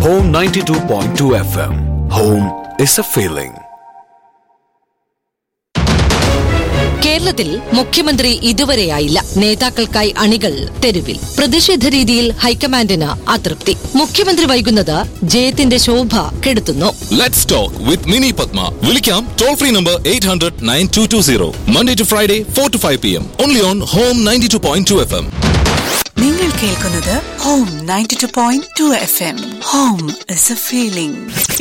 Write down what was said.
Home 92.2 FM. Home is a feeling. കേരളത്തിൽ മുഖ്യമന്ത്രി ഇതുവരെയായില്ല നേതാക്കൾക്കായി അണികൾ തെരുവിൽ പ്രതിഷേധ രീതിയിൽ ഹൈക്കമാൻഡിന് അതൃപ്തി മുഖ്യമന്ത്രി വൈകുന്നത് ജയത്തിന്റെ ശോഭ കെടുത്തുന്നു Let's talk with Mini Padma. Vilikam toll free number 800 9220. Monday to Friday, 4 to 5 p.m. Only on Home 92.2 FM. നിങ്ങൾ കേൾക്കുന്നത് home ninety two point two F M home is a feeling